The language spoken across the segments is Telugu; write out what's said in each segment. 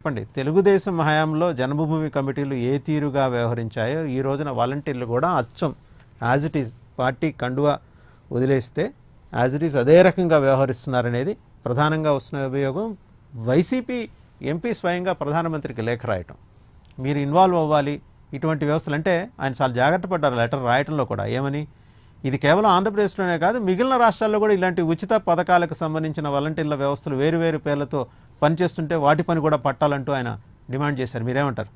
చెప్పండి తెలుగుదేశం హయాంలో జన్మభూమి కమిటీలు ఏ తీరుగా వ్యవహరించాయో ఈ రోజున వాలంటీర్లు కూడా అచ్చం యాజ్ ఇట్ ఈజ్ పార్టీ కండువా వదిలేస్తే యాజ్ ఇట్ ఈజ్ అదే రకంగా వ్యవహరిస్తున్నారనేది ప్రధానంగా వస్తున్న అభియోగం వైసీపీ ఎంపీ స్వయంగా ప్రధానమంత్రికి లేఖ రాయటం మీరు ఇన్వాల్వ్ అవ్వాలి ఇటువంటి వ్యవస్థలు అంటే ఆయన చాలా జాగ్రత్త పడ్డారు లెటర్ రాయటంలో కూడా ఏమని ఇది కేవలం ఆంధ్రప్రదేశ్లోనే కాదు మిగిలిన రాష్ట్రాల్లో కూడా ఇలాంటి ఉచిత పథకాలకు సంబంధించిన వాలంటీర్ల వ్యవస్థలు వేరు వేరు పేర్లతో పనిచేస్తుంటే వాటి పని కూడా పట్టాలంటూ ఆయన డిమాండ్ చేశారు మీరేమంటారు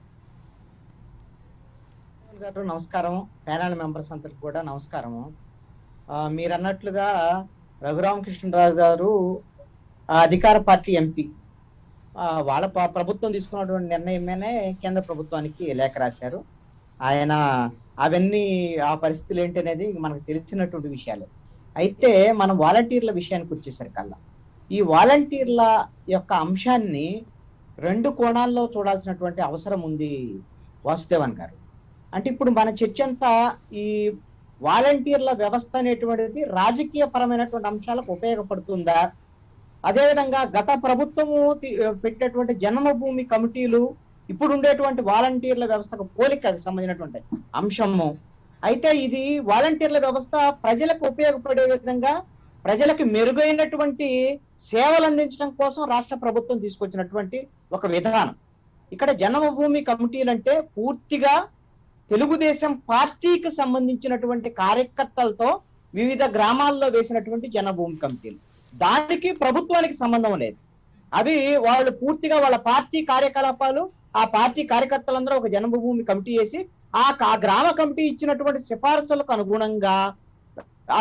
గారు నమస్కారం ప్యానల్ మెంబర్స్ అందరికి కూడా నమస్కారము ఆ, మీరు అన్నట్లుగా రఘురామకృష్ణరాజు గారు ఆ, అధికార పార్టీ ఎంపీ ఆ, వాళ్ళ ప- ప్రభుత్వం తీసుకున్నటువంటి నిర్ణయమేనే కేంద్ర ప్రభుత్వానికి లేఖ రాశారు ఆయన అవన్నీ ఆ పరిస్థితులు ఏంటి అనేది మనకు తెలిసినటువంటి విషయాలు అయితే మనం వాలంటీర్ల విషయానికి వచ్చేసరికల్లా ఈ వాలంటీర్ల యొక్క అంశాన్ని రెండు కోణాల్లో చూడాల్సినటువంటి అవసరం ఉంది వాసుదేవన్ గారు అంటే ఇప్పుడు మన చర్చ అంతా ఈ వాలంటీర్ల వ్యవస్థ అనేటువంటిది రాజకీయ పరమైనటువంటి అంశాలకు ఉపయోగపడుతుందా అదేవిధంగా గత ప్రభుత్వము తి- పెట్టినటువంటి జన్మభూమి కమిటీలు ఇప్పుడు ఉండేటువంటి వాలంటీర్ల వ్యవస్థకు పోలికకు సంబంధించినటువంటి అంశము అయితే ఇది వాలంటీర్ల వ్యవస్థ ప్రజలకు ఉపయోగపడే విధంగా ప్రజలకు మెరుగైనటువంటి సేవలు అందించడం కోసం రాష్ట్ర ప్రభుత్వం తీసుకొచ్చినటువంటి ఒక విధానం ఇక్కడ జన్మభూమి కమిటీలు అంటే పూర్తిగా తెలుగుదేశం పార్టీకి సంబంధించినటువంటి కార్యకర్తలతో వివిధ గ్రామాల్లో వేసినటువంటి జనభూమి కమిటీలు దానికి ప్రభుత్వానికి సంబంధం లేదు అవి వాళ్ళు పూర్తిగా వాళ్ళ పార్టీ కార్యకలాపాలు ఆ పార్టీ కార్యకర్తలందరూ ఒక జన్మభూమి కమిటీ వేసి ఆ కా- గ్రామ కమిటీ ఇచ్చినటువంటి సిఫార్సులకు అనుగుణంగా ఆ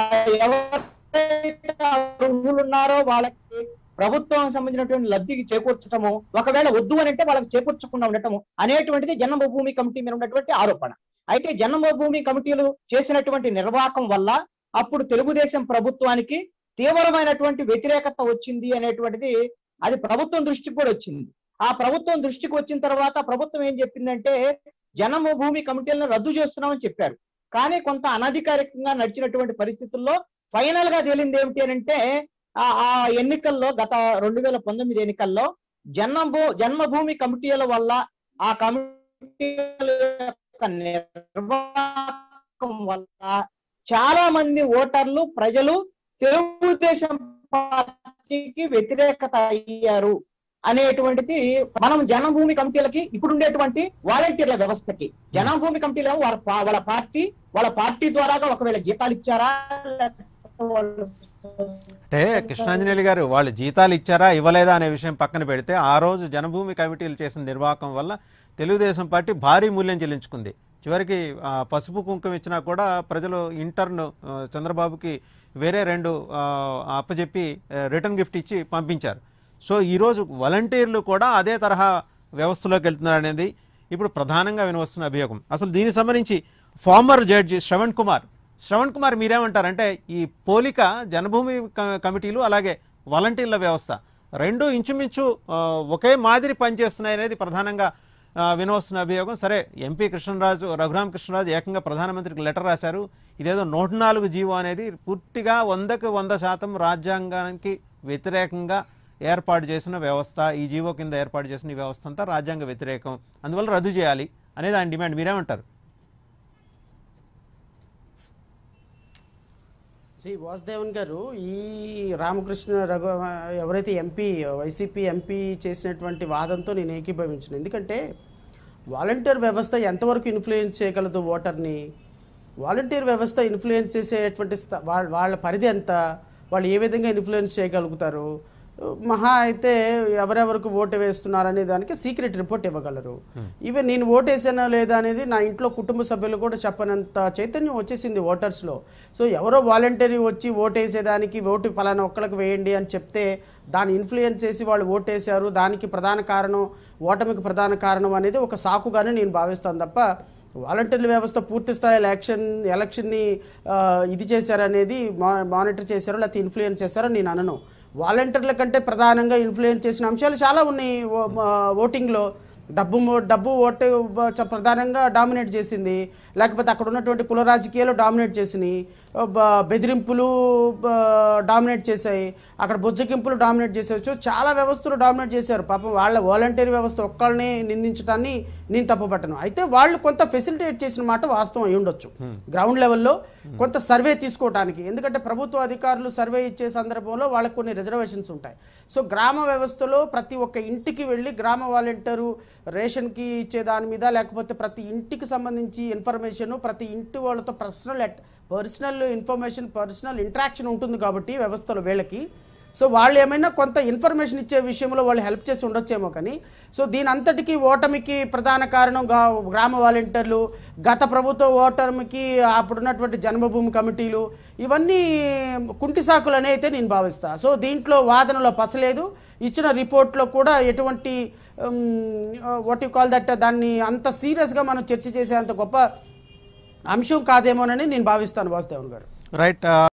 ఎవరైతే అర్హులు ఉన్నారో వాళ్ళకి ప్రభుత్వం సంబంధించినటువంటి లబ్ధికి చేకూర్చటము ఒకవేళ వద్దు అని అంటే వాళ్ళకి చేకూర్చకుండా ఉండటము అనేటువంటిది జన్మభూమి కమిటీ మీద ఉన్నటువంటి ఆరోపణ అయితే జన్మభూమి కమిటీలు చేసినటువంటి నిర్వాహకం వల్ల అప్పుడు తెలుగుదేశం ప్రభుత్వానికి తీవ్రమైనటువంటి వ్యతిరేకత వచ్చింది అనేటువంటిది అది ప్రభుత్వం దృష్టికి కూడా వచ్చింది ఆ ప్రభుత్వం దృష్టికి వచ్చిన తర్వాత ప్రభుత్వం ఏం చెప్పిందంటే జన్మభూమి కమిటీలను రద్దు చేస్తున్నామని చెప్పారు కానీ కొంత అనధికారికంగా నడిచినటువంటి పరిస్థితుల్లో ఫైనల్ గా తేలింది ఏమిటి అని అంటే ఆ ఆ ఎన్నికల్లో గత రెండు వేల పంతొమ్మిది ఎన్నికల్లో జన్మభూ జన్మభూమి కమిటీల వల్ల ఆ కమిటీల యొక్క నిర్వాహకం వల్ల చాలా మంది ఓటర్లు ప్రజలు తెలుగుదేశం పార్టీకి వ్యతిరేకత అయ్యారు అనేటువంటిది మనం జనభూమి కమిటీలకి ఇప్పుడు ఉండేటువంటి వాలంటీర్ల వ్యవస్థకి జనభూమి కమిటీలు వాళ్ళ పా- వాళ్ళ పార్టీ వాళ్ళ పార్టీ ద్వారాగా ఒకవేళ జీతాలు ఇచ్చారా లేకపోతే వాళ్ళు అంటే కృష్ణాంజనేయులు గారు వాళ్ళు జీతాలు ఇచ్చారా ఇవ్వలేదా అనే విషయం పక్కన పెడితే ఆ రోజు జనభూమి కమిటీలు చేసిన నిర్వాహకం వల్ల తెలుగుదేశం పార్టీ భారీ మూల్యం చెల్లించుకుంది చివరికి ఆ, పసుపు కుంకుమ ఇచ్చినా కూడా ప్రజలు ఇంటర్న్ ఆ, చంద్రబాబుకి వేరే రెండు ఆ, అప్పచెప్పి ఆ, రిటర్న్ గిఫ్ట్ ఇచ్చి పంపించారు సో ఈరోజు వాలంటీర్లు కూడా అదే తరహా వ్యవస్థలోకి వెళ్తున్నారు అనేది ఇప్పుడు ప్రధానంగా వినవస్తున్న అభియోగం అసలు దీనికి సంబంధించి ఫార్మర్ జడ్జి శ్రవణ్ కుమార్ శ్రవణ్ కుమార్ మీరేమంటారంటే ఈ పోలిక జనభూమి క- కమిటీలు అలాగే వాలంటీర్ల వ్యవస్థ రెండు ఇంచుమించు ఆ, ఒకే మాదిరి పనిచేస్తున్నాయి అనేది ప్రధానంగా ఆ, వినవస్తున్న అభియోగం సరే ఎంపీ కృష్ణరాజు రఘురామ కృష్ణరాజు ఏకంగా ప్రధానమంత్రికి లెటర్ రాశారు ఇదేదో నూట నాలుగు జీవో అనేది పూర్తిగా వందకు వంద శాతం రాజ్యాంగానికి వ్యతిరేకంగా ఏర్పాటు చేసిన వ్యవస్థ ఈ జీవో కింద ఏర్పాటు చేసిన ఈ వ్యవస్థ అంతా రాజ్యాంగ వ్యతిరేకం అందువల్ల రద్దు చేయాలి అనేది ఆయన డిమాండ్ మీరేమంటారు శ్రీ వాసుదేవన్ గారు ఈ రామకృష్ణ రఘు ఎవరైతే ఎంపీ వైసీపీ ఎంపీ చేసినటువంటి వాదంతో నేను ఏకీభవించను ఎందుకంటే వాలంటీర్ వ్యవస్థ ఎంతవరకు ఇన్ఫ్లుయెన్స్ చేయగలదు ఓటర్ని వాలంటీర్ వ్యవస్థ ఇన్ఫ్లుయెన్స్ చేసేటువంటి స్థ- వాళ్ళ వాళ్ళ పరిధి ఎంత వాళ్ళు ఏ విధంగా ఇన్ఫ్లుయెన్స్ చేయగలుగుతారు మహా అయితే ఎవరెవరికి ఓటు వేస్తున్నారనే దానికి సీక్రెట్ రిపోర్ట్ ఇవ్వగలరు ఈవెన్ నేను ఓటు వేసానా లేదా అనేది నా ఇంట్లో కుటుంబ సభ్యులు కూడా చెప్పనంత చైతన్యం వచ్చేసింది ఓటర్స్లో సో ఎవరో వాలంటరీ వచ్చి ఓటు వేసేదానికి ఓటు ఫలానా ఒక్కళ్ళకి వేయండి అని చెప్తే దాన్ని ఇన్ఫ్లుయెన్స్ చేసి వాళ్ళు ఓటు వేశారు దానికి ప్రధాన కారణం ఓటమికి ప్రధాన కారణం అనేది ఒక సాకుగానే నేను భావిస్తాను తప్ప వాలంటీర్ల వ్యవస్థ పూర్తి స్థాయి ఎలక్షన్ ఎలక్షన్ని ఆ, ఇది చేశారనేది మా మానిటర్ చేశారో లేకపోతే ఇన్ఫ్లుయెన్స్ చేశారో నేను అనను వాలంటీర్ల కంటే ప్రధానంగా ఇన్ఫ్లుయెన్స్ చేసిన అంశాలు చాలా ఉన్నాయి ఓ- ఆ, ఓటింగ్లో డబ్బు మో- డబ్బు ఓటు బ- చ- ప్రధానంగా డామినేట్ చేసింది లేకపోతే అక్కడ ఉన్నటువంటి కుల రాజకీయాలు డామినేట్ చేసినాయి బ- బెదిరింపులు డామినేట్ చేశాయి అక్కడ బుజ్జగింపులు డామినేట్ చేశారు సో చాలా వ్యవస్థలు డామినేట్ చేశారు పాపం వాళ్ళ వాలంటీర్ వ్యవస్థ ఒక్కళ్ళని నిందించడాన్ని నేను తప్పుపట్టను అయితే వాళ్ళు కొంత ఫెసిలిటేట్ చేసిన మాట వాస్తవం అయి ఉండొచ్చు గ్రౌండ్ లెవెల్లో కొంత సర్వే తీసుకోవడానికి ఎందుకంటే ప్రభుత్వ అధికారులు సర్వే ఇచ్చే సందర్భంలో వాళ్ళకి కొన్ని రిజర్వేషన్స్ ఉంటాయి సో గ్రామ వ్యవస్థలో ప్రతి ఒక్క ఇంటికి వెళ్ళి గ్రామ వాలంటీరు రేషన్కి ఇచ్చే దాని మీద లేకపోతే ప్రతి ఇంటికి సంబంధించి ఇన్ఫర్మేషన్ ప్రతి ఇంటి వాళ్ళతో personal personal information personal interaction ఉంటుంది కాబట్టి వ్యవస్థలో వీళ్ళకి సో వాళ్ళు ఏమైనా కొంత ఇన్ఫర్మేషన్ ఇచ్చే విషయంలో వాళ్ళు హెల్ప్ చేసి ఉండొచ్చేమో కానీ సో దీని అంతటికీ ఓటమికి ప్రధాన కారణం గా- గ్రామ వాలంటీర్లు గత ప్రభుత్వ ఓటమికి అప్పుడున్నటువంటి జన్మభూమి కమిటీలు ఇవన్నీ కుంటి సాకులు అని అయితే నేను భావిస్తా సో దీంట్లో వాదనలో పసలేదు ఇచ్చిన రిపోర్ట్లో కూడా ఎటువంటి వాట్ యు కాల్ దట్ దాన్ని అంత సీరియస్గా మనం చర్చ చేసే అంత గొప్ప అంశం కాదేమోనని నేను భావిస్తాను వాసుదేవన్ గారు రైట్